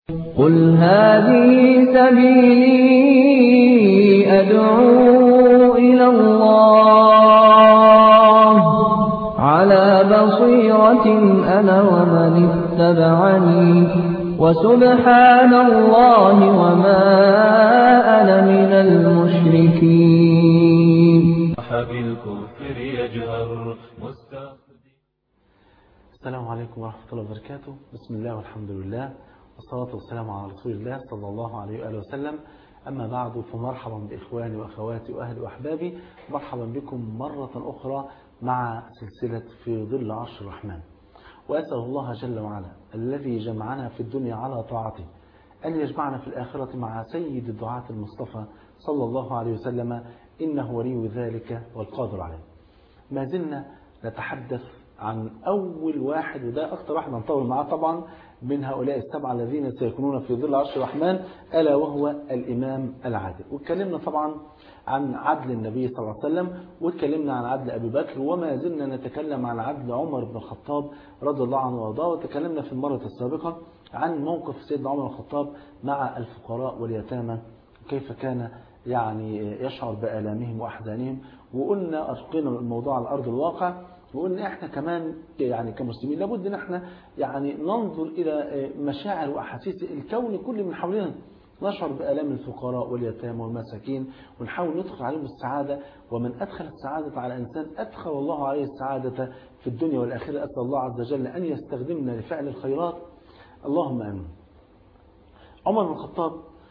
قل هذه سبيلي أدعو إلى الله على بصيرة أنا ومن اتبعني وسبحان الله وما أنا من المشركين بالكفر يجهر مستخدم السلام عليكم ورحمة الله وبركاته بسم الله والحمد لله والصلاة والسلام على رسول الله صلى الله عليه وآله وسلم أما بعد فمرحبا بإخواني وأخواتي وأهلي وأحبابي مرحبا بكم مرة أخرى مع سلسلة في ظل عرش الرحمن وأسأل الله جل وعلا الذي جمعنا في الدنيا على طاعته أن يجمعنا في الآخرة مع سيد الدعاة المصطفى صلى الله عليه وسلم إنه ولي ذلك والقادر عليه ما زلنا نتحدث عن أول واحد وده أكثر واحد ننطول معاه طبعا من هؤلاء السبعة الذين سيكونون في ظل عرش الرحمن ألا وهو الإمام العادل واتكلمنا طبعا عن عدل النبي صلى الله عليه وسلم واتكلمنا عن عدل أبي بكر وما زلنا نتكلم عن عدل عمر بن الخطاب رضي الله عنه وارضاه وتكلمنا في المرة السابقة عن موقف سيدنا عمر بن الخطاب مع الفقراء واليتامى كيف كان يعني يشعر بآلامهم وأحزانهم وقلنا ألقينا الموضوع على أرض الواقع وقلنا احنا كمان يعني كمسلمين لابد ان احنا يعني ننظر الى مشاعر واحاسيس الكون كل من حولنا نشعر بآلام الفقراء واليتامى والمساكين ونحاول ندخل عليهم السعادة ومن أدخل السعادة على إنسان أدخل الله عليه السعادة في الدنيا والآخرة أسأل الله عز وجل أن يستخدمنا لفعل الخيرات اللهم آمين عمر بن الخطاب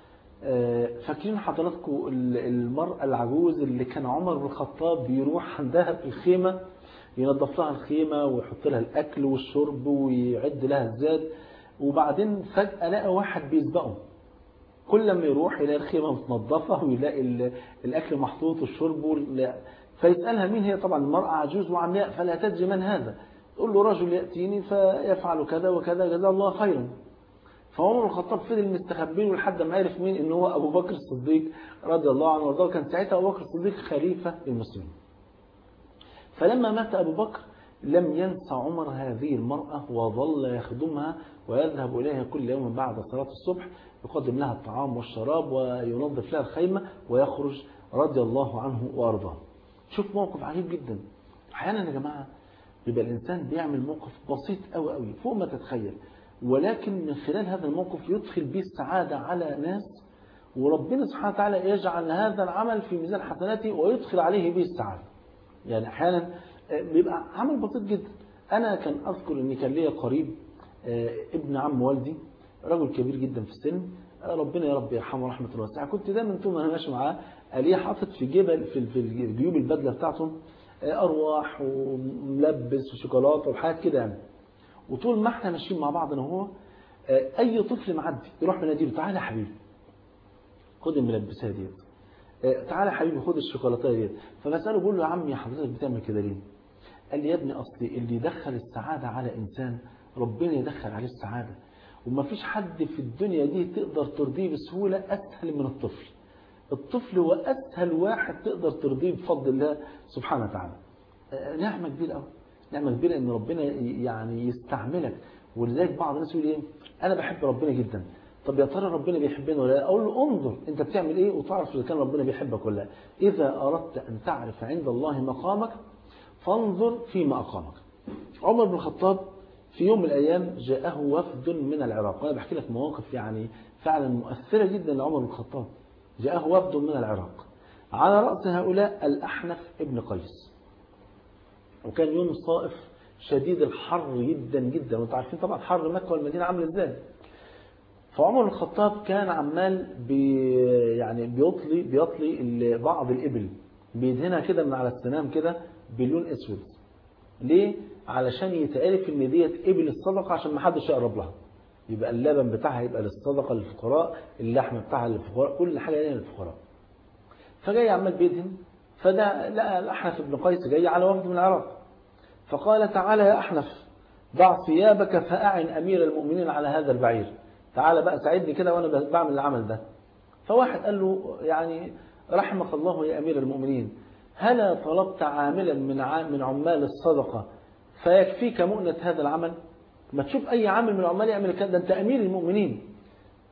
فاكرين حضراتكم المرأة العجوز اللي كان عمر بن الخطاب بيروح عندها في الخيمة ينظف لها الخيمة ويحط لها الأكل والشرب ويعد لها الزاد وبعدين فجأة لقى واحد بيسبقه كل ما يروح يلاقي الخيمة متنظفة ويلاقي الأكل محطوط والشرب فيسألها مين هي طبعا المرأة عجوز وعمياء فلا تدري من هذا تقول له رجل يأتيني فيفعل كذا وكذا جزاه الله خيرا فعمر بن الخطاب فضل مستخبين لحد ما عرف مين ان هو ابو بكر الصديق رضي الله عنه وارضاه كان ساعتها ابو بكر الصديق خليفه للمسلمين فلما مات أبو بكر لم ينسى عمر هذه المرأة وظل يخدمها ويذهب إليها كل يوم بعد صلاة الصبح يقدم لها الطعام والشراب وينظف لها الخيمة ويخرج رضي الله عنه وأرضاه شوف موقف عجيب جدا أحيانا يا جماعة يبقى الإنسان بيعمل موقف بسيط أوي أوي فوق ما تتخيل ولكن من خلال هذا الموقف يدخل به السعادة على ناس وربنا سبحانه وتعالى يجعل هذا العمل في ميزان حسناته ويدخل عليه به السعادة يعني احيانا بيبقى عمل بسيط جدا انا كان اذكر ان كان ليا قريب ابن عم والدي رجل كبير جدا في السن ربنا يا رب يرحمه رحمه الله واسعه كنت دايما طول ما انا ماشي معاه الاقيه حاطط في جيبه في في جيوب البدله بتاعته ارواح وملبس وشوكولاته وحاجات كده يعني وطول ما احنا ماشيين مع بعض انا وهو اي طفل معدي يروح مناديله تعالى يا حبيبي خد الملبسات ديت تعالى يا حبيبي خد الشوكولاته ديت فبساله بقول له يا عمي حضرتك بتعمل كده ليه قال لي يا ابني اصلي اللي يدخل السعاده على انسان ربنا يدخل عليه السعاده وما فيش حد في الدنيا دي تقدر ترضيه بسهوله اسهل من الطفل الطفل هو اسهل واحد تقدر ترضيه بفضل الله سبحانه وتعالى نعمه كبيره قوي نعمه كبيره ان ربنا يعني يستعملك ولذلك بعض الناس يقول ايه انا بحب ربنا جدا طب يا ترى ربنا بيحبنا ولا لا اقول له انظر انت بتعمل ايه وتعرف اذا كان ربنا بيحبك ولا لا اذا اردت ان تعرف عند الله مقامك فانظر فيما اقامك عمر بن الخطاب في يوم من الايام جاءه وفد من العراق وانا بحكي لك مواقف يعني فعلا مؤثره جدا لعمر بن الخطاب جاءه وفد من العراق على راس هؤلاء الاحنف ابن قيس وكان يوم صائف شديد الحر جدا جدا وانتم عارفين طبعا حر مكه والمدينه عامله ازاي فعمر بن الخطاب كان عمال بي يعني بيطلي بيطلي بعض الإبل بيدهنها كده من على السنام كده بلون اسود ليه علشان يتعرف ان ديت ابل الصدقه عشان ما حدش يقرب لها يبقى اللبن بتاعها يبقى للصدقه للفقراء اللحم بتاعها للفقراء كل حاجه ليها للفقراء فجاي عمال بيدهن فده لقى الاحنف بن قيس جاي على وفد من العراق فقال تعالى يا احنف ضع ثيابك فاعن امير المؤمنين على هذا البعير تعالى بقى ساعدني كده وانا بعمل العمل ده فواحد قال له يعني رحمك الله يا امير المؤمنين هلا طلبت عاملا من من عمال الصدقه فيكفيك مؤنه هذا العمل ما تشوف اي عامل من العمال يعمل كده ده انت امير المؤمنين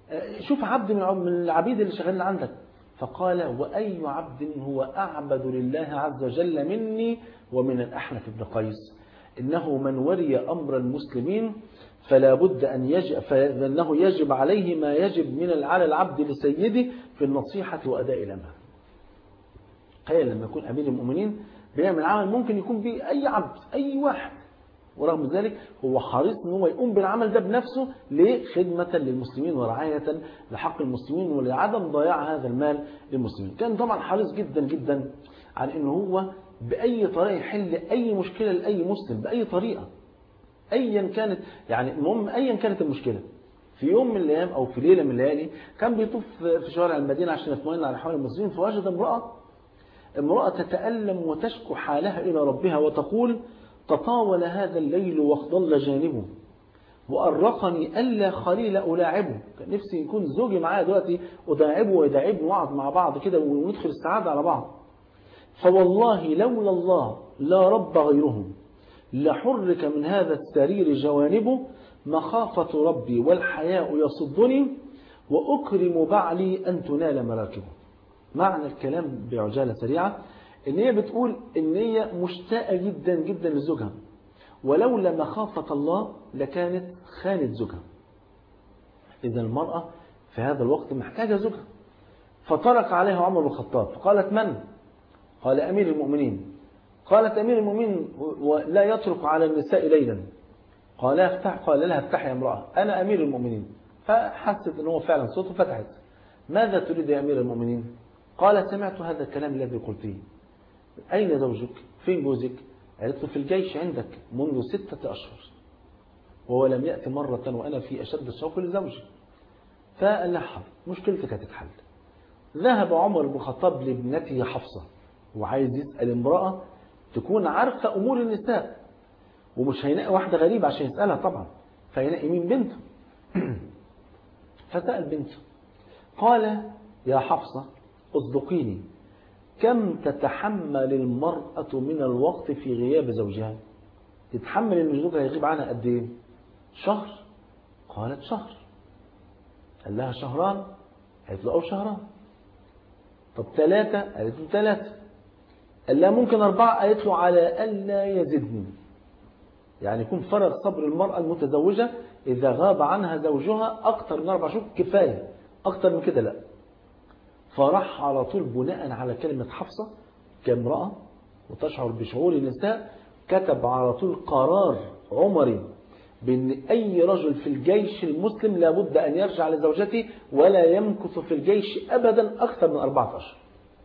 آه، شوف عبد من عب- من العبيد اللي شغالين عندك فقال وأي عبد هو أعبد لله عز وجل مني ومن الأحنف بن قيس إنه من ولي أمر المسلمين فلا بد أن يجب فإنه يجب عليه ما يجب من على العبد لسيده في النصيحة وأداء الأمر تخيل لما يكون أمير المؤمنين بيعمل عمل ممكن يكون به أي عبد أي واحد ورغم ذلك هو حريص ان هو يقوم بالعمل ده بنفسه ليه؟ خدمة للمسلمين ورعاية لحق المسلمين ولعدم ضياع هذا المال للمسلمين كان طبعا حريص جدا جدا على ان هو بأي طريقة يحل أي مشكلة لأي مسلم بأي طريقة أيا كانت يعني المهم أيا كانت المشكلة في يوم من الأيام أو في ليلة من الليالي كان بيطوف في شوارع المدينة عشان يطمئن على حال المسلمين فوجد امرأة امرأة تتألم وتشكو حالها إلى ربها وتقول تطاول هذا الليل واخضل جانبه وأرقني ألا خليل ألاعبه كان نفسي يكون زوجي معايا دلوقتي أداعبه ويداعبني ونقعد مع بعض كده وندخل السعادة على بعض فوالله لولا الله لا رب غيره لحرك من هذا السرير جوانبه مخافة ربي والحياء يصدني وأكرم بعلي أن تنال مراكبه معنى الكلام بعجالة سريعة ان هي بتقول ان هي مشتاقة جدا جدا لزوجها ولولا مخافة الله لكانت خانت زوجها إذا المرأة في هذا الوقت محتاجة زوجها فطرق عليها عمر بن الخطاب فقالت من؟ قال أمير المؤمنين قالت أمير المؤمنين ولا يترك على النساء ليلا قال افتح قال لها افتحي يا امرأة أنا أمير المؤمنين فحست أنه فعلا صوته فتحت ماذا تريد يا أمير المؤمنين قال سمعت هذا الكلام الذي قلتيه أين زوجك فين جوزك قالت له في الجيش عندك منذ ستة أشهر وهو لم يأتي مرة وأنا في أشد الشوق لزوجي فقال لها حاضر مشكلتك هتتحل ذهب عمر بن الخطاب لابنته حفصة وعايز يسأل امرأة تكون عارفة أمور النساء ومش هينقي واحدة غريبة عشان يسألها طبعا فينقي مين بنته فسأل بنته قال يا حفصة اصدقيني كم تتحمل المرأة من الوقت في غياب زوجها تتحمل ان زوجها يغيب عنها قد ايه شهر قالت شهر قال لها شهران قالت له او شهران طب ثلاثة قالت له ثلاثة قال لها ممكن أربعة قالت له على ألا يزدني يعني يكون فرغ صبر المرأة المتزوجة إذا غاب عنها زوجها أكثر من أربع شهور كفاية أكثر من كده لا فراح على طول بناء على كلمة حفصة كامرأة وتشعر بشعور النساء كتب على طول قرار عمري بأن أي رجل في الجيش المسلم لابد أن يرجع لزوجته ولا يمكث في الجيش أبدا أكثر من أربعة أشهر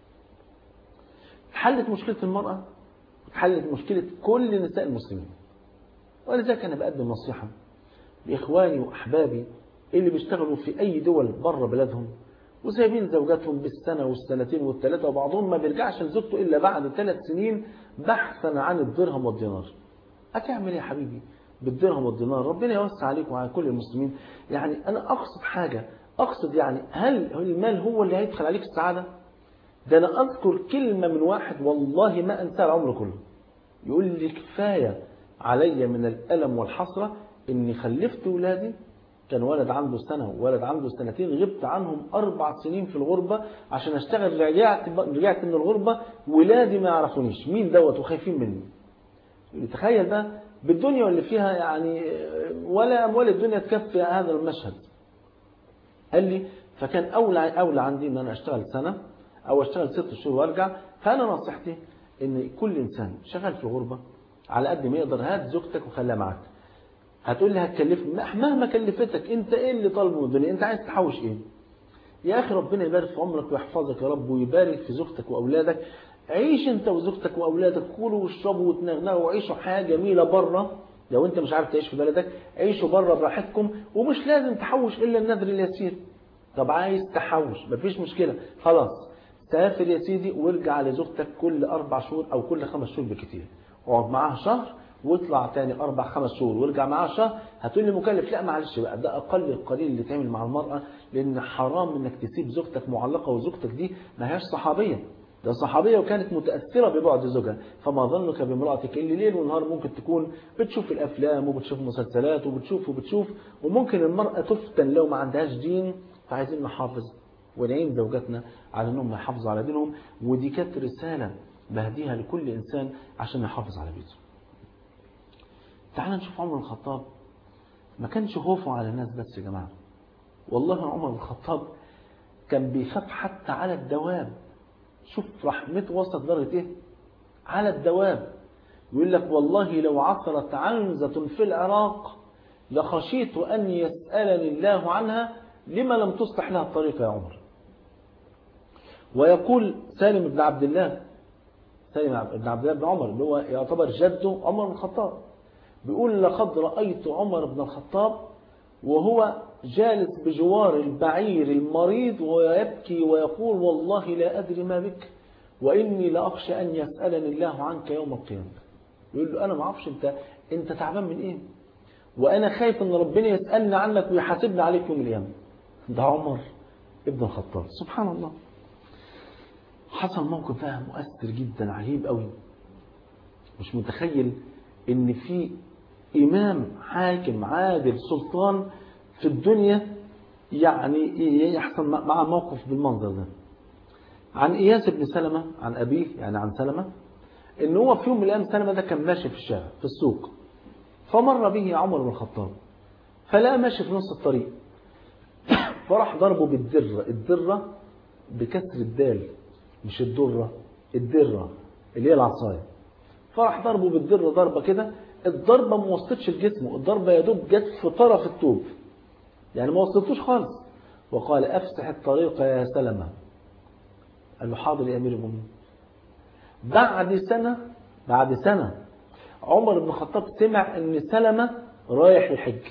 حلت مشكلة المرأة حلت مشكلة كل نساء المسلمين ولذلك أنا بقدم نصيحة لإخواني وأحبابي اللي بيشتغلوا في أي دول بره بلادهم وسايبين زوجاتهم بالسنة والسنتين والثلاثة وبعضهم ما بيرجعش لزوجته إلا بعد ثلاث سنين بحثا عن الدرهم والدينار هتعمل إيه يا حبيبي بالدرهم والدينار ربنا يوسع عليك وعلى كل المسلمين يعني أنا أقصد حاجة أقصد يعني هل المال هو اللي هيدخل عليك السعادة ده أنا أذكر كلمة من واحد والله ما أنساها العمر كله يقول لي كفاية علي من الألم والحسرة إني خلفت ولادي كان ولد عنده سنة وولد عنده سنتين غبت عنهم أربع سنين في الغربة عشان أشتغل رجعت رجعت من الغربة ولادي ما يعرفونيش مين دوت وخايفين مني تخيل بقى بالدنيا اللي فيها يعني ولا أموال الدنيا تكفي هذا المشهد قال لي فكان أولى أولى عندي إن أنا أشتغل سنة أو أشتغل ست شهور وأرجع فأنا نصيحتي إن كل إنسان شغال في الغربة على قد ما يقدر هات زوجتك وخليها معاك هتقول لي هتكلفني مهما كلفتك انت ايه اللي طالبه من الدنيا انت عايز تحوش ايه يا اخي ربنا يبارك في عمرك ويحفظك يا رب ويبارك في زوجتك واولادك عيش انت وزوجتك واولادك كلوا واشربوا وتنغنغوا وعيشوا حياه جميله بره لو انت مش عارف تعيش في بلدك عيشوا بره براحتكم ومش لازم تحوش الا النذر اليسير طب عايز تحوش مفيش مشكله خلاص سافر يا سيدي وارجع لزوجتك كل اربع شهور او كل خمس شهور بكتير اقعد معاها شهر واطلع تاني اربع خمس شهور وارجع معاها شهر هتقول لي مكلف لا معلش بقى ده اقل القليل اللي تعمل مع المراه لان حرام انك تسيب زوجتك معلقه وزوجتك دي ما هياش صحابيه ده صحابية وكانت متأثرة ببعد زوجها فما ظنك بامرأتك اللي ليل ونهار ممكن تكون بتشوف الأفلام وبتشوف مسلسلات وبتشوف وبتشوف وممكن المرأة تفتن لو ما عندهاش دين فعايزين نحافظ ونعين زوجاتنا على انهم يحافظوا على دينهم ودي كانت رسالة بهديها لكل إنسان عشان يحافظ على بيته تعال نشوف عمر بن الخطاب ما كانش خوفه على الناس بس يا جماعة والله عمر بن الخطاب كان بيخاف حتى على الدواب شوف رحمته وصلت درجة ايه على الدواب يقول لك والله لو عثرت عنزة في العراق لخشيت أن يسألني الله عنها لما لم تصلح لها الطريق يا عمر ويقول سالم بن عبد الله سالم بن عبد الله بن عمر اللي هو يعتبر جده عمر بن الخطاب بيقول لقد رأيت عمر بن الخطاب وهو جالس بجوار البعير المريض ويبكي ويقول والله لا أدري ما بك وإني لأخشى أن يسألني الله عنك يوم القيامة يقول له أنا ما أعرفش أنت, أنت تعبان من إيه وأنا خايف أن ربنا يسألني عنك ويحاسبني عليك يوم القيامة ده عمر ابن الخطاب سبحان الله حصل موقف بقى مؤثر جدا عجيب قوي مش متخيل ان في امام حاكم عادل سلطان في الدنيا يعني يحصل مع موقف بالمنظر ده عن اياس بن سلمة عن ابيه يعني عن سلمة ان هو في يوم من الايام سلمة ده كان ماشي في الشارع في السوق فمر به عمر بن الخطاب فلا ماشي في نص الطريق فراح ضربه بالدرة الدرة بكسر الدال مش الدرة الدرة اللي هي العصاية فراح ضربه بالدرة ضربة كده الضربة ما وصلتش لجسمه الضربة يا دوب جت في طرف التوب يعني ما وصلتوش خالص وقال أفسح الطريق يا سلمة قال له حاضر يا أمير المؤمنين بعد سنة بعد سنة عمر بن الخطاب سمع ان سلمة رايح الحج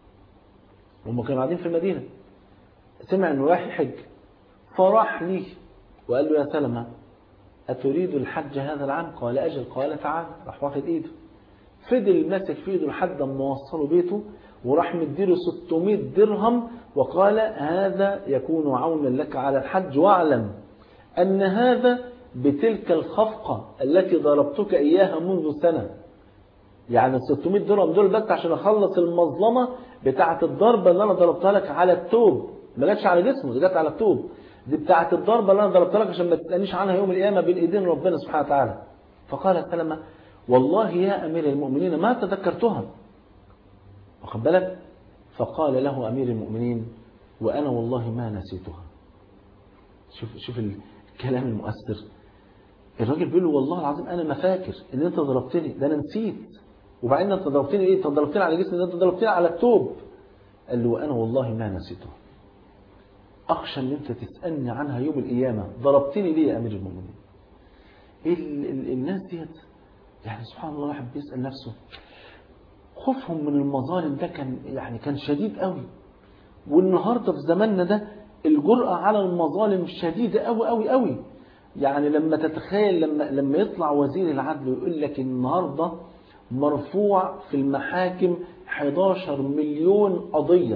هم كانوا قاعدين في المدينة سمع انه رايح الحج فراح ليه وقال له يا سلمة أتريد الحج هذا العام قال أجل قال تعال راح واخد إيده فضل ماسك في إيده لحد ما وصله بيته وراح مديله 600 درهم وقال هذا يكون عونا لك على الحج واعلم أن هذا بتلك الخفقة التي ضربتك إياها منذ سنة يعني ال 600 درهم دول بس عشان أخلص المظلمة بتاعة الضربة اللي أنا ضربتها لك على التوب ما جاتش على جسمه دي جت على التوب دي بتاعة الضربة اللي أنا ضربتها لك عشان ما تسألنيش عنها يوم القيامة بين إيدين ربنا سبحانه وتعالى فقال سلمة والله يا أمير المؤمنين ما تذكرتها واخد بالك فقال له أمير المؤمنين وأنا والله ما نسيتها شوف شوف الكلام المؤثر الراجل بيقول له والله العظيم أنا ما فاكر إن أنت ضربتني ده أنا نسيت وبعدين أنت ضربتني إيه أنت ضربتني على جسمي ده أنت ضربتني على التوب قال له وأنا والله ما نسيتها أخشى أن أنت تسألني عنها يوم القيامة ضربتني ليه يا أمير المؤمنين إيه ال ال الناس ديت يعني سبحان الله الواحد بيسأل نفسه خوفهم من المظالم ده كان يعني كان شديد قوي والنهارده في زماننا ده الجرأة على المظالم شديدة قوي قوي قوي يعني لما تتخيل لما لما يطلع وزير العدل ويقول لك النهارده مرفوع في المحاكم 11 مليون قضية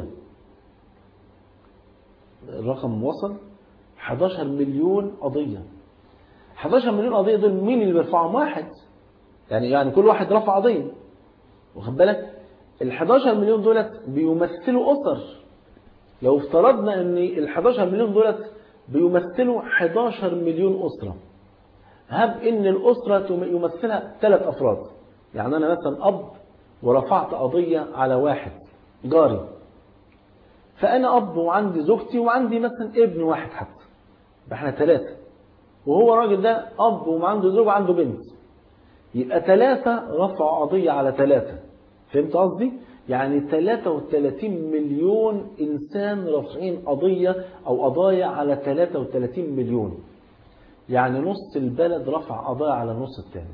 الرقم وصل 11 مليون قضية 11 مليون قضية دول مين اللي بيرفعهم واحد يعني يعني كل واحد رفع قضية واخد بالك ال 11 مليون دولت بيمثلوا أسر لو افترضنا ان ال 11 مليون دولت بيمثلوا 11 مليون أسرة هب ان الأسرة يمثلها ثلاث أفراد يعني أنا مثلا أب ورفعت قضية على واحد جاري فأنا أب وعندي زوجتي وعندي مثلا ابن واحد حتى احنا ثلاثة وهو الراجل ده أب وعنده زوج وعنده بنت يبقى ثلاثة رفعوا قضية على ثلاثة فهمت قصدي؟ يعني 33 مليون إنسان رافعين قضية أو قضايا على 33 مليون يعني نص البلد رفع قضايا على النص الثاني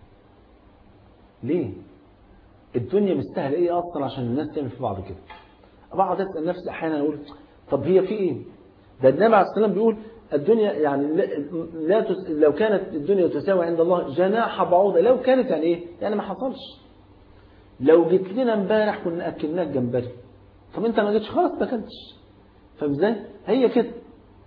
ليه؟ الدنيا مستاهله ايه اصلا عشان الناس تعمل في بعض كده بقعد اسال نفسي احيانا اقول طب هي في ايه ده النبي عليه السلام بيقول الدنيا يعني لا, لا تس... لو كانت الدنيا تساوي عند الله جناح بعوضة لو كانت يعني ايه يعني ما حصلش لو جيت لنا امبارح كنا اكلناك جمبري طب انت ما جيتش خلاص ما اكلتش فاهم ازاي هي كده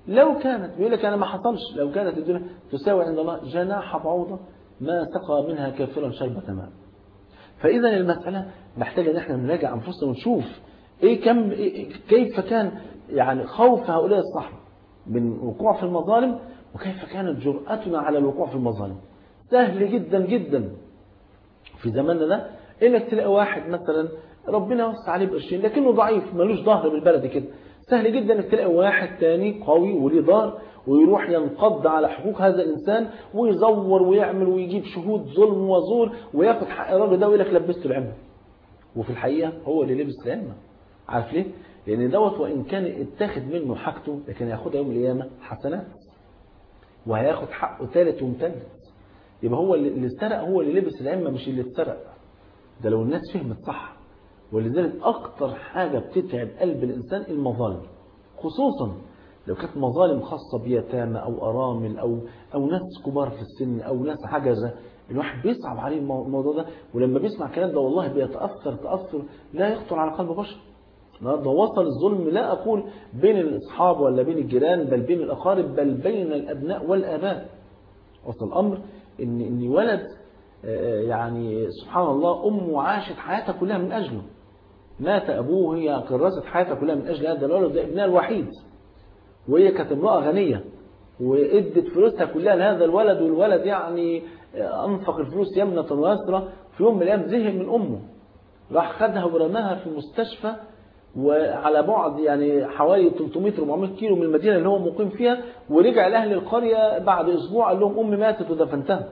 لو كانت بيقول لك أنا ما حصلش لو كانت الدنيا تساوي عند الله جناح بعوضة ما سقى منها كافرا شربة ماء فإذا المسألة محتاجة إن احنا نراجع أنفسنا ونشوف إيه كم إيه كيف كان يعني خوف هؤلاء الصحابة من الوقوع في المظالم وكيف كانت جرأتنا على الوقوع في المظالم سهل جدا جدا في زماننا ده انك تلاقي واحد مثلا ربنا وسع عليه بقرشين لكنه ضعيف ملوش ظهر بالبلد كده سهل جدا انك تلاقي واحد تاني قوي وليه ظهر ويروح ينقض على حقوق هذا الانسان ويزور ويعمل ويجيب شهود ظلم وزور وياخد حق الراجل ده ويقول لك لبسته العمه وفي الحقيقه هو اللي لبس العمه عارف ليه؟ لان دوت وان كان اتاخد منه حاجته لكن هياخدها يوم القيامه حسنات وهياخد حقه ثالث ومثلث يبقى هو اللي استرق هو اللي لبس العمه مش اللي اتسرق ده لو الناس فهمت صح ولذلك اكتر حاجه بتتعب قلب الانسان المظالم خصوصا لو كانت مظالم خاصه بيتامى او ارامل او او ناس كبار في السن او ناس عجزه الواحد بيصعب عليه الموضوع ده ولما بيسمع الكلام ده والله بيتاثر تاثر لا يخطر على قلب بشر النهارده وصل الظلم لا اقول بين الاصحاب ولا بين الجيران بل بين الاقارب بل بين الابناء والاباء وصل الامر ان ان ولد يعني سبحان الله امه عاشت حياتها كلها من اجله مات ابوه هي كرست حياتها كلها من اجل هذا الولد ده ابنها الوحيد وهي كانت امراه غنيه وادت فلوسها كلها لهذا الولد والولد يعني انفق الفلوس يمنه ويسرى في يوم من الايام زهق من امه راح خدها ورماها في المستشفى وعلى بعد يعني حوالي 300 400 كيلو من المدينه اللي هو مقيم فيها ورجع لاهل القريه بعد اسبوع قال لهم امي ماتت ودفنتها.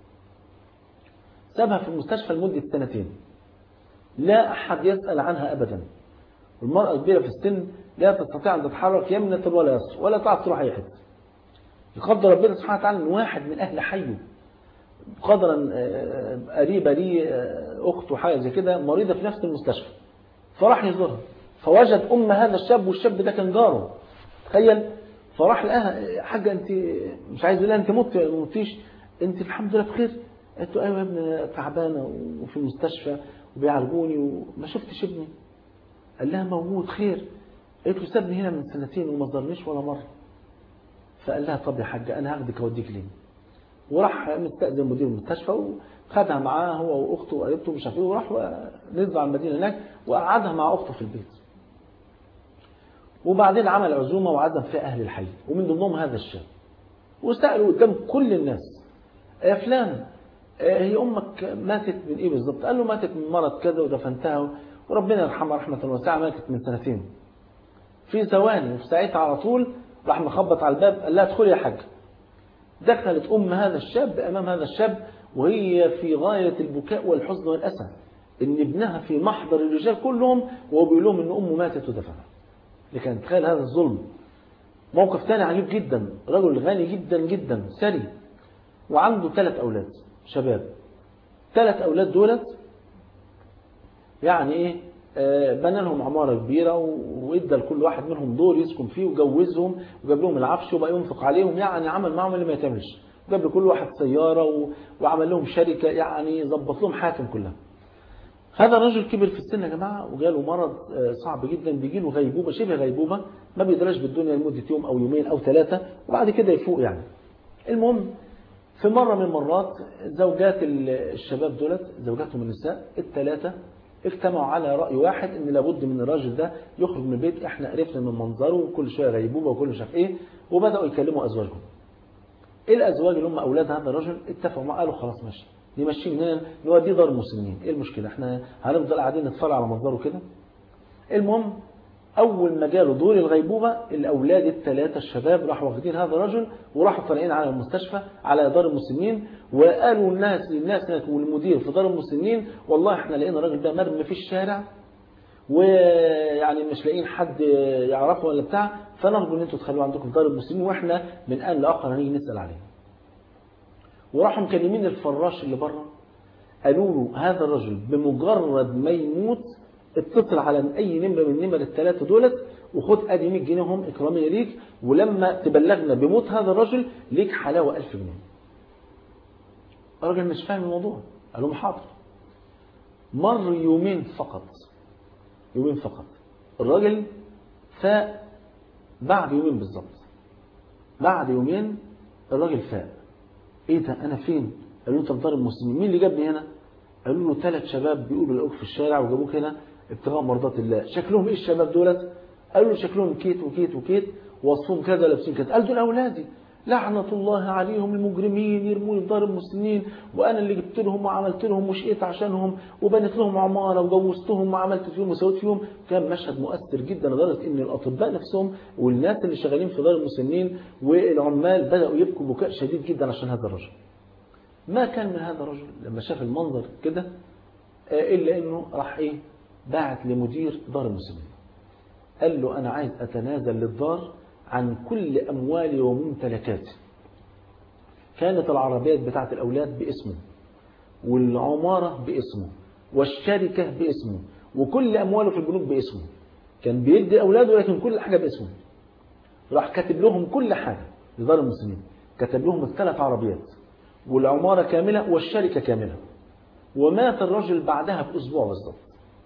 سابها في المستشفى لمده سنتين. لا احد يسال عنها ابدا. المراه كبيره في السن لا تستطيع ان تتحرك يمنة ولا يسر ولا تعرف تروح اي حته. يقدر ربنا سبحانه وتعالى ان واحد من اهل حيه قدرا قريبه لي اخته حاجه زي كده مريضه في نفس المستشفى. فراح يزورها فوجد ام هذا الشاب والشاب ده كان جاره تخيل فراح لقاها حاجه انت مش عايز اقول انت مت ولا ما متيش انت الحمد لله بخير قالت له ايوه يا ابني تعبانه وفي المستشفى وبيعالجوني وما شفتش ابني قال لها موجود خير قالت له سابني هنا من سنتين وما زارنيش ولا مره فقال لها طب يا حاجه انا هاخدك اوديك ليه وراح مستأذن مدير المستشفى وخدها معاه هو واخته وقريبته مش عارف ايه وراح نزل على المدينه هناك وقعدها مع اخته في البيت وبعدين عمل عزومه وعزم فيها اهل الحي ومن ضمنهم هذا الشاب وسالوا قدام كل الناس يا فلان هي امك ماتت من ايه بالظبط؟ قال له ماتت من مرض كذا ودفنتها وربنا يرحمها رحمه واسعه ماتت من سنتين. في ثواني وفي ساعتها على طول راح مخبط على الباب قال لها ادخلي يا حاج. دخلت ام هذا الشاب امام هذا الشاب وهي في غايه البكاء والحزن والاسى ان ابنها في محضر الرجال كلهم وهو بيقول لهم ان امه ماتت ودفنها. لكن تخيل هذا الظلم موقف ثاني عجيب جدا رجل غني جدا جدا ثري وعنده ثلاث أولاد شباب ثلاث أولاد دولت يعني إيه آه بنى لهم عمارة كبيرة وإدى لكل واحد منهم دور يسكن فيه وجوزهم وجاب لهم العفش وبقى ينفق عليهم يعني عمل معهم اللي ما يتعملش جاب لكل واحد سيارة و... وعمل لهم شركة يعني ظبط لهم حياتهم كلها هذا الرجل كبر في السن يا جماعة وجاله مرض صعب جدا بيجي له غيبوبة شبه غيبوبة ما بيدراش بالدنيا لمدة يوم أو يومين أو ثلاثة وبعد كده يفوق يعني المهم في مرة من المرات زوجات الشباب دولت زوجاتهم النساء الثلاثة اجتمعوا على رأي واحد ان لابد من الراجل ده يخرج من البيت احنا عرفنا من منظره وكل شوية غيبوبة وكل مش عارف ايه وبدأوا يكلموا ازواجهم الازواج اللي هم اولاد هذا الرجل اتفقوا معاه قالوا خلاص ماشي نمشيه من هنا نوديه دار المسنين ايه المشكله احنا هنفضل قاعدين نتفرج على منظره كده المهم اول ما جاله دور الغيبوبه الاولاد الثلاثه الشباب راحوا واخدين هذا الرجل وراحوا طالعين على المستشفى على دار المسنين وقالوا الناس للناس والمدير في دار المسنين والله احنا لقينا الراجل ده مرمي في الشارع ويعني مش لاقيين حد يعرفه ولا بتاع فنرجو ان انتوا تخلوه عندكم في دار المسنين واحنا من ان لاخر هنيجي نسال عليه وراحوا مكلمين الفراش اللي بره قالوا له هذا الرجل بمجرد ما يموت اتصل على اي نمره من نمر الثلاثه دولت وخد ادي 100 جنيه هم اكراميه ليك ولما تبلغنا بموت هذا الرجل ليك حلاوه 1000 جنيه. الراجل مش فاهم الموضوع قال لهم حاضر. مر يومين فقط يومين فقط الراجل فاق بعد يومين بالظبط بعد يومين الراجل فاق ايه ده انا فين قالوا له انت مضارب مسلمين مين اللي جابني هنا قالوا له ثلاث شباب بيقولوا لقوك في الشارع وجابوك هنا ابتغاء مرضات الله شكلهم ايه الشباب دولت قالوا له شكلهم كيت وكيت وكيت وصفهم كذا لابسين كذا قال دول اولادي لعنة الله عليهم المجرمين يرموني في دار المسلمين وأنا اللي جبت لهم وعملت لهم وشقيت عشانهم وبنيت لهم عمارة وجوزتهم وعملت فيهم وسويت فيهم كان مشهد مؤثر جدا لدرجة إن الأطباء نفسهم والناس اللي شغالين في دار المسلمين والعمال بدأوا يبكوا بكاء شديد جدا عشان هذا الرجل ما كان من هذا الرجل لما شاف المنظر كده إلا إنه راح إيه باعت لمدير دار المسلمين قال له أنا عايز أتنازل للدار عن كل أموالي وممتلكاتي كانت العربيات بتاعت الأولاد باسمه والعمارة باسمه والشركة باسمه وكل أمواله في البنوك باسمه كان بيدي أولاده لكن كل حاجة باسمه راح كاتب لهم كل حاجة لدار المسلمين كتب لهم الثلاث عربيات والعمارة كاملة والشركة كاملة ومات الرجل بعدها بأسبوع بالظبط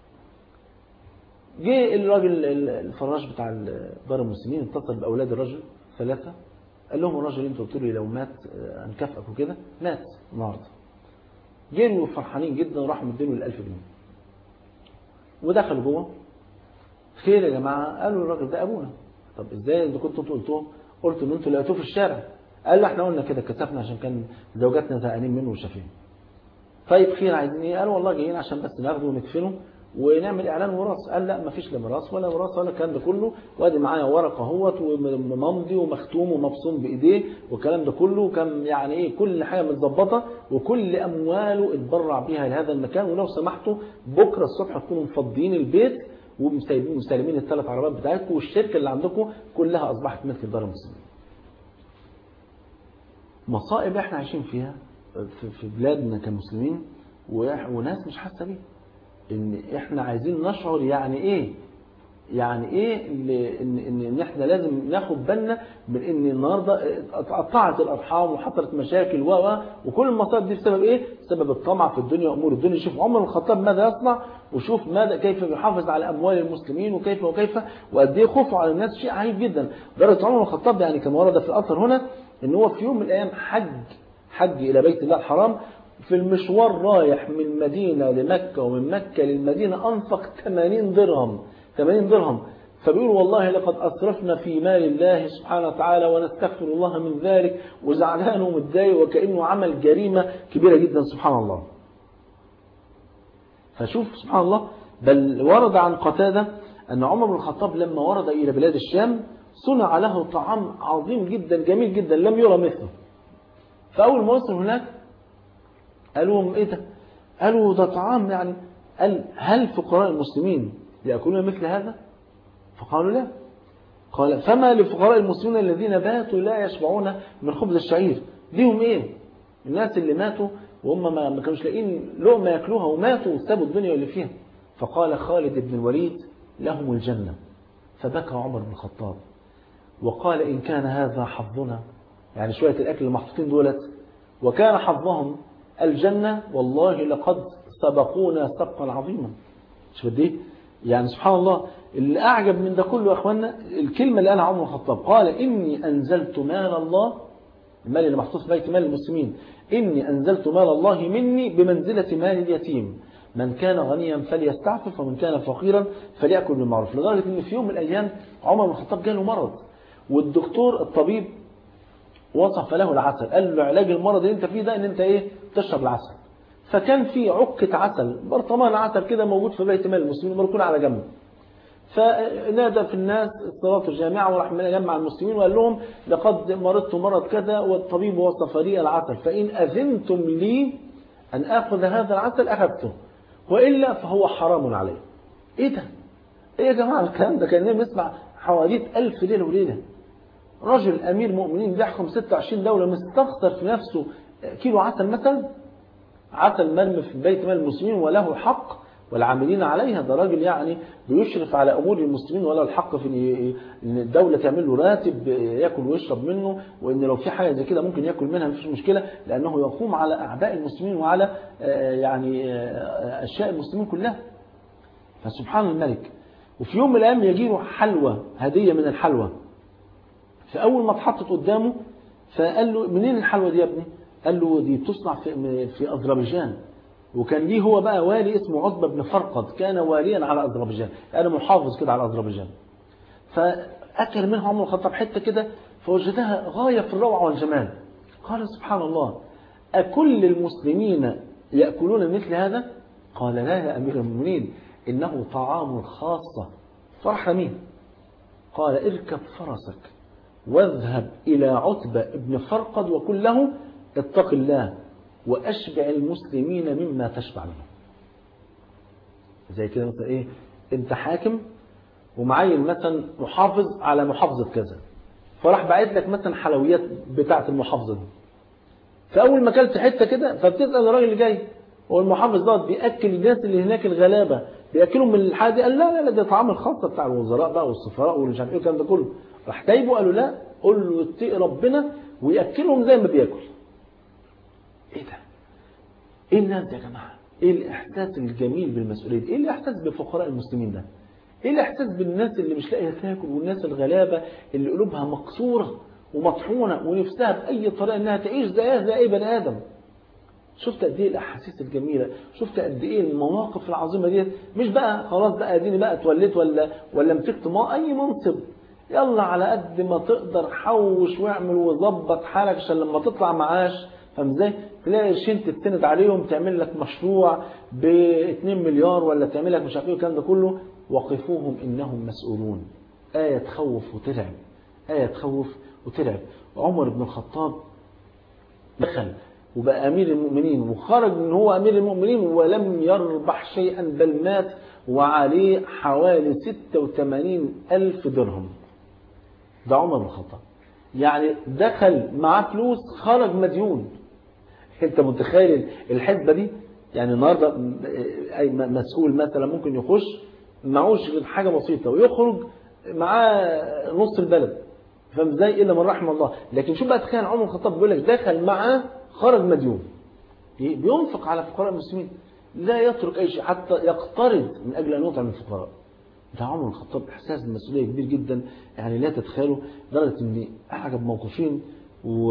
جه الراجل الفراش بتاع دار المسلمين اتصل باولاد الرجل ثلاثه قال لهم الراجل اللي انتوا قلتوا لي لو مات هنكافئك وكده مات النهارده جروا فرحانين جدا وراحوا مدينه ال 1000 جنيه ودخلوا جوه خير يا جماعه قالوا الراجل ده ابونا طب ازاي اذا كنتوا انتوا قلتوه قلتوا ان انتوا لقيتوه في الشارع قال له احنا قلنا كده كسفنا عشان كان زوجاتنا زهقانين منه وشافين طيب خير عايزين ايه قالوا والله جايين عشان بس ناخده ونكفنه ونعمل اعلان وراث قال لا مفيش لا ميراث ولا وراث ولا الكلام ده كله وادي معايا ورقه اهوت وممضي ومختوم ومبصوم بايديه والكلام ده كله كان يعني ايه كل حاجه متظبطه وكل امواله اتبرع بيها لهذا المكان ولو سمحتوا بكره الصبح تكونوا مفضيين البيت ومستلمين الثلاث عربات بتاعتكم والشركه اللي عندكم كلها اصبحت ملك دار المسلمين. مصائب احنا عايشين فيها في بلادنا كمسلمين وناس مش حاسه بيها. ان احنا عايزين نشعر يعني ايه يعني ايه ان ان, إن احنا لازم ناخد بالنا من ان النهارده اتقطعت الارحام وحصلت مشاكل و وكل المصائب دي بسبب ايه؟ بسبب الطمع في الدنيا وامور الدنيا شوف عمر الخطاب ماذا يصنع وشوف ماذا كيف يحافظ على اموال المسلمين وكيف وكيف وقد ايه خوفه على الناس شيء عجيب جدا درجه عمر الخطاب يعني كما ورد في الاثر هنا ان هو في يوم من الايام حج حج الى بيت الله الحرام في المشوار رايح من المدينة لمكة ومن مكة للمدينة أنفق 80 درهم 80 درهم فبيقول والله لقد أسرفنا في مال الله سبحانه وتعالى ونستغفر الله من ذلك وزعلان ومتضايق وكأنه عمل جريمة كبيرة جدا سبحان الله فشوف سبحان الله بل ورد عن قتادة أن عمر بن الخطاب لما ورد إلى بلاد الشام صنع له طعام عظيم جدا جميل جدا لم يرى مثله فأول ما وصل هناك قالوا لهم ايه ده قالوا ده طعام يعني قال هل فقراء المسلمين يأكلون مثل هذا فقالوا لا قال فما لفقراء المسلمين الذين باتوا لا يشبعون من خبز الشعير ليهم ايه الناس اللي ماتوا وهم ما ما كانوش لاقيين لقمه ياكلوها وماتوا وسابوا الدنيا اللي فيها فقال خالد بن الوليد لهم الجنه فبكى عمر بن الخطاب وقال ان كان هذا حظنا يعني شويه الاكل اللي محطوطين دولت وكان حظهم الجنة والله لقد سبقونا سبقا عظيما شوف دي يعني سبحان الله اللي أعجب من ده كله يا أخوانا الكلمة اللي قالها عمر الخطاب قال إني أنزلت مال الله المال اللي محطوط في بيت مال المسلمين إني أنزلت مال الله مني بمنزلة مال اليتيم من كان غنيا فليستعفف ومن كان فقيرا فليأكل بالمعروف لدرجة إن في يوم من الأيام عمر بن الخطاب جاله مرض والدكتور الطبيب وصف له العسل قال له علاج المرض اللي انت فيه ده ان انت ايه تشرب العسل فكان في عكة عسل برطمان عسل كده موجود في بيت مال المسلمين مركون على جنب فنادى في الناس الصلاة الجامعة وراح جمع المسلمين وقال لهم لقد مرضت مرض كذا والطبيب وصف لي العسل فإن أذنتم لي أن آخذ هذا العسل أخذته وإلا فهو حرام علي إيه ده؟ إيه يا جماعة الكلام ده كان نسمع حواديت ألف ليلة وليلة رجل أمير مؤمنين بيحكم 26 دولة مستخسر في نفسه كيلو عسل مثلا عسل مرمي في بيت مال المسلمين وله حق والعاملين عليها ده راجل يعني بيشرف على امور المسلمين ولا الحق في ان الدوله تعمل له راتب ياكل ويشرب منه وان لو في حاجه زي كده ممكن ياكل منها مفيش مشكله لانه يقوم على اعباء المسلمين وعلى يعني اشياء المسلمين كلها فسبحان الملك وفي يوم من الايام يجي له حلوى هديه من الحلوى فأول ما اتحطت قدامه فقال له منين الحلوى دي يا ابني قال له دي بتصنع في, في أذربيجان وكان ليه هو بقى والي اسمه عتبة بن فرقد كان واليا على أذربيجان أنا محافظ كده على أذربيجان فأكل منها عمر الخطاب حتة كده فوجدها غاية في الروعة والجمال قال سبحان الله أكل المسلمين يأكلون مثل هذا قال لا يا أمير المؤمنين إنه طعام خاصة فرح مين قال اركب فرسك واذهب إلى عتبة ابن فرقد وقل له اتق الله وأشبع المسلمين مما تشبع منه زي كده مثلا إيه أنت حاكم ومعين مثلا محافظ على محافظة كذا فراح بعت لك مثلا حلويات بتاعة المحافظة دي فأول ما كلت حتة كده فبتسأل الراجل اللي جاي هو المحافظ دوت بيأكل الناس اللي هناك الغلابة بيأكلهم من الحاجة دي قال لا لا لا ده طعام الخاصة بتاع الوزراء بقى والسفراء والمش عارف ايه الكلام ده كله راح تايبه قالوا لا قول له اتقي ربنا ويأكلهم زي ما بياكل ايه ده ايه الناس يا جماعة ايه الاحساس الجميل بالمسؤولية دي؟ ايه الاحساس بفقراء المسلمين ده ايه الاحساس بالناس اللي مش لاقيه تاكل والناس الغلابه اللي قلوبها مكسوره ومطحونه ونفسها باي طريقه انها تعيش زيها زي اي بني ادم شفت قد ايه الاحاسيس الجميله شفت قد ايه المواقف العظيمه ديت مش بقى خلاص بقى اديني بقى اتوليت ولا ولا مسكت ما اي منصب يلا على قد ما تقدر حوش واعمل وظبط حالك عشان لما تطلع معاش فاهم ازاي؟ تلاقي قرشين تستند عليهم تعمل لك مشروع ب 2 مليار ولا تعمل لك مش عارف ايه الكلام ده كله وقفوهم انهم مسؤولون. آية تخوف وترعب. آية تخوف وترعب. عمر بن الخطاب دخل وبقى أمير المؤمنين وخرج من هو أمير المؤمنين ولم يربح شيئا بل مات وعليه حوالي 86 ألف درهم ده عمر بن الخطاب يعني دخل معاه فلوس خرج مديون انت متخيل الحسبه دي يعني النهارده اي مسؤول مثلا ممكن يخش معوش غير حاجه بسيطه ويخرج معاه نص البلد فاهم ازاي الا من رحم الله لكن شوف بقى تخيل عمر الخطاب بيقول لك دخل معاه خرج مديون بينفق على فقراء المسلمين لا يترك اي شيء حتى يقترض من اجل ان يطعم الفقراء ده عمر الخطاب احساس بالمسؤوليه كبير جدا يعني لا تتخيلوا لدرجه ان اعجب موقفين و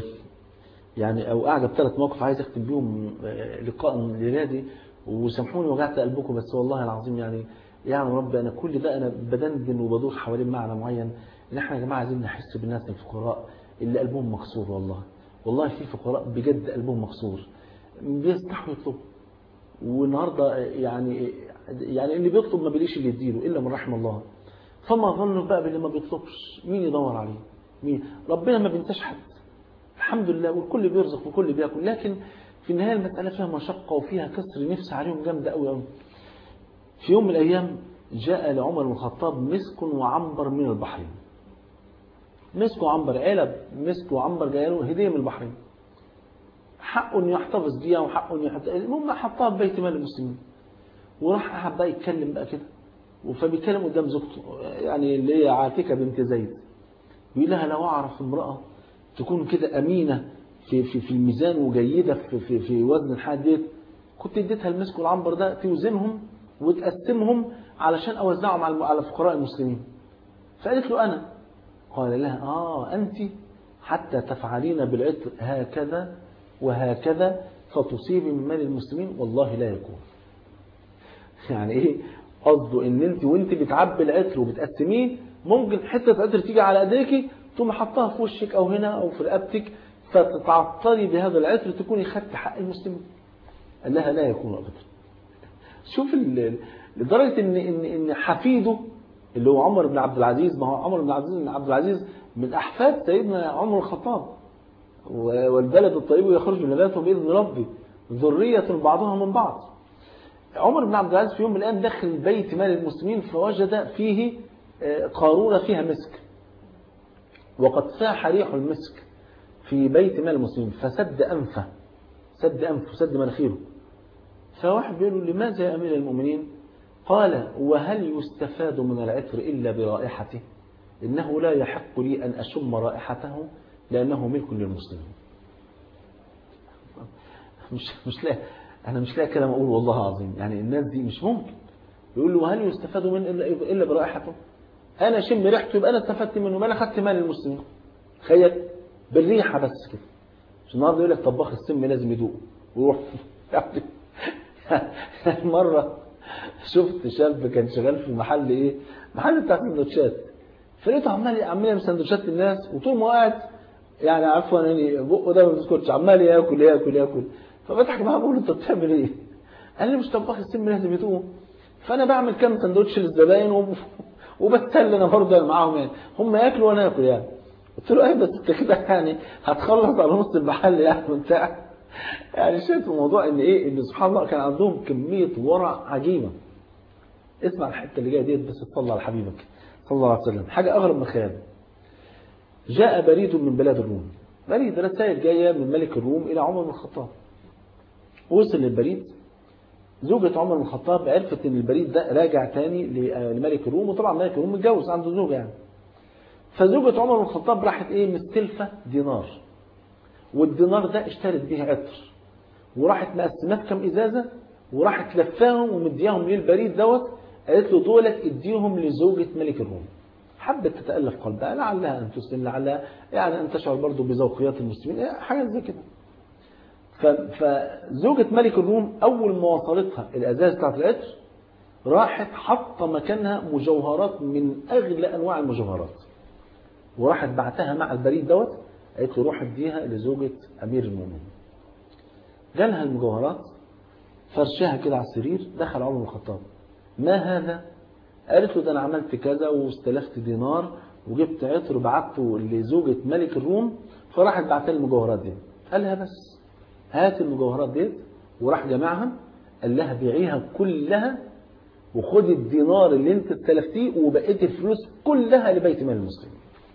يعني او اعجب ثلاث مواقف عايز اختم بيهم لقاء لنادي وسامحوني وجعت قلبكم بس والله العظيم يعني يعني رب انا كل ده انا بدندن وبدور حوالين معنى معين ان احنا يا جماعه عايزين نحس بالناس الفقراء اللي قلبهم مكسور والله والله في فقراء بجد قلبهم مكسور بيستحوا يطلبوا والنهارده يعني يعني اللي بيطلب ما بيليش اللي يديله الا من رحم الله فما ظنك بقى باللي ما بيطلبش مين يدور عليه مين ربنا ما بينساش حد الحمد لله والكل بيرزق والكل بياكل لكن في النهايه المساله فيها مشقه وفيها كسر نفس عليهم جامده قوي قوي في يوم من الايام جاء لعمر بن الخطاب مسك وعنبر من البحرين مسك وعنبر علب مسك وعنبر جاي له هديه من البحرين حقه انه يحتفظ بيها وحقه انه يحط المهم حطها في بيت مال المسلمين وراح قعد بقى يتكلم بقى كده فبيتكلم قدام زوجته يعني اللي هي عاتكه بنت زيد بيقول لها لو اعرف امراه تكون كده امينه في في في الميزان وجيده في في في وزن الحاجات ديت كنت اديتها المسك والعنبر ده توزنهم وتقسمهم علشان اوزعهم على على فقراء المسلمين فقالت له انا قال لها اه انت حتى تفعلين بالعطر هكذا وهكذا فتصيبي من مال المسلمين والله لا يكون يعني ايه قصده ان انت وانت بتعبي العطر وبتقسميه ممكن حته عطر تيجي على ايديكي تقوم حطها في وشك او هنا او في رقبتك فتتعطري بهذا العطر تكوني خدت حق المسلمين قال لها لا يكون ابدا شوف لدرجه ان ان ان حفيده اللي هو عمر بن عبد العزيز ما هو عمر بن عبد العزيز بن عبد العزيز من احفاد سيدنا عمر الخطاب والبلد الطيب يخرج من نباته باذن ربي ذريه بعضها من بعض عمر بن عبد العزيز في يوم من الايام دخل بيت مال المسلمين فوجد فيه قارورة فيها مسك وقد ساح ريح المسك في بيت مال المسلمين فسد أنفه سد أنفه سد مناخيره فواحد بيقول له لماذا يا أمير المؤمنين قال وهل يستفاد من العطر إلا برائحته إنه لا يحق لي أن أشم رائحته لأنه ملك للمسلمين مش مش لا أنا مش لاقي كلام أقول والله العظيم يعني الناس دي مش ممكن يقول له هل يستفاد من إلا, إلا برائحته انا اشم ريحته يبقى انا استفدت منه يبقى انا خدت مال المسلمين تخيل بالريحه بس كده مش النهارده يقول لك طباخ السم لازم يدوق ويروح يعني مره شفت شاب كان شغال في محل ايه محل بتاع سندوتشات فلقيته عمال عمال يعمل سندوتشات للناس وطول ما هو قاعد يعني عفوا يعني بقه ده ما بيسكتش عمال ياكل ياكل ياكل فبضحك معاه بقول له انت بتعمل ايه؟ قال لي مش طباخ السم لازم يدوق فانا بعمل كام سندوتش للزباين وب... وبتسلى انا برضه معاهم يعني هم ياكلوا وانا اكل يعني قلت له ايه بس انت كده يعني هتخلص على نص المحل يعني وبتاع يعني شايف الموضوع ان ايه ان سبحان الله كان عندهم كميه ورع عجيبه اسمع الحته اللي جايه ديت بس تصلى على حبيبك صلى الله عليه وسلم حاجه اغرب من الخيال جاء بريد من بلاد الروم بريد رسائل جايه من ملك الروم الى عمر بن الخطاب وصل للبريد زوجة عمر بن الخطاب عرفت ان البريد ده راجع تاني لملك الروم وطبعا ملك الروم متجوز عنده زوجة يعني فزوجة عمر بن الخطاب راحت ايه مستلفة دينار والدينار ده اشترت بيه عطر وراحت مقسمات كام ازازة وراحت لفاهم ومدياهم للبريد دوت قالت له دولت اديهم لزوجة ملك الروم حبت تتألف قلبها لعلها أن تسلم لعلها يعني أن تشعر برضه بذوقيات المسلمين حاجة زي كده فزوجة ملك الروم أول ما وصلتها الأزاز بتاعت العطر راحت حاطة مكانها مجوهرات من أغلى أنواع المجوهرات وراحت بعتها مع البريد دوت قالت له روح اديها لزوجة أمير المؤمنين جالها المجوهرات فرشها كده على السرير دخل عمر بن الخطاب ما هذا؟ قالت له ده أنا عملت كذا واستلفت دينار وجبت عطر وبعته لزوجة ملك الروم فراحت بعتها المجوهرات دي قال لها بس هات المجوهرات ديت وراح جمعها قال لها بيعيها كلها وخدي الدينار اللي انت استلفتيه وبقيت الفلوس كلها لبيت مال المسلمين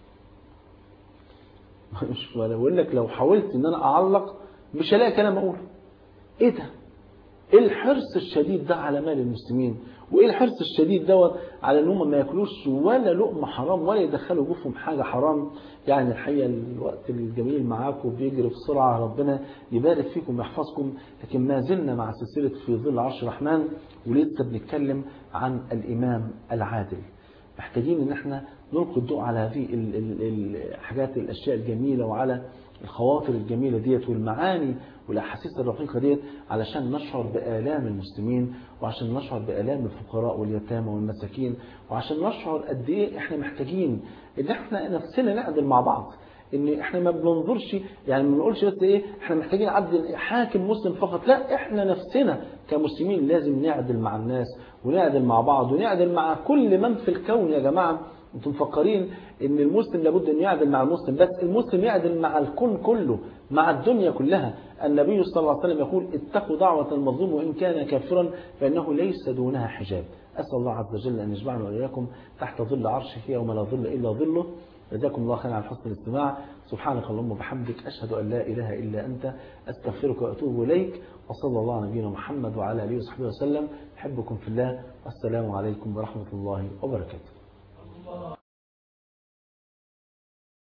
مش ولا بقول لك لو حاولت ان انا اعلق مش هلاقي كلام اقوله ايه ده ايه الحرص الشديد ده على مال المسلمين وايه الحرص الشديد دوت على ان هم ما ياكلوش ولا لقمه حرام ولا يدخلوا جوفهم حاجه حرام يعني الحقيقه الوقت الجميل معاكم بيجري بسرعه ربنا يبارك فيكم ويحفظكم لكن ما زلنا مع سلسله في ظل عرش الرحمن ولسه بنتكلم عن الامام العادل محتاجين ان احنا نلقي الضوء على هذه الحاجات الاشياء الجميله وعلى الخواطر الجميله ديت والمعاني والاحاسيس الرقيقه ديت علشان نشعر بالام المسلمين وعشان نشعر بالام الفقراء واليتامى والمساكين وعشان نشعر قد ايه احنا محتاجين ان احنا نفسنا نعدل مع بعض ان احنا ما بننظرش يعني ما بنقولش بس ايه احنا محتاجين عدل حاكم مسلم فقط لا احنا نفسنا كمسلمين لازم نعدل مع الناس ونعدل مع بعض ونعدل مع كل من في الكون يا جماعه انتم مفكرين ان المسلم لابد ان يعدل مع المسلم بس المسلم يعدل مع الكون كله مع الدنيا كلها النبي صلى الله عليه وسلم يقول اتقوا دعوة المظلوم وإن كان كافرا فإنه ليس دونها حجاب أسأل الله عز وجل أن يجمعنا وإياكم تحت ظل عرشه يوم لا ظل إلا ظله جزاكم الله خيرا على حسن الاستماع سبحانك اللهم وبحمدك أشهد أن لا إله إلا أنت أستغفرك وأتوب إليك وصلى الله على نبينا محمد وعلى آله وصحبه وسلم أحبكم في الله والسلام عليكم ورحمة الله وبركاته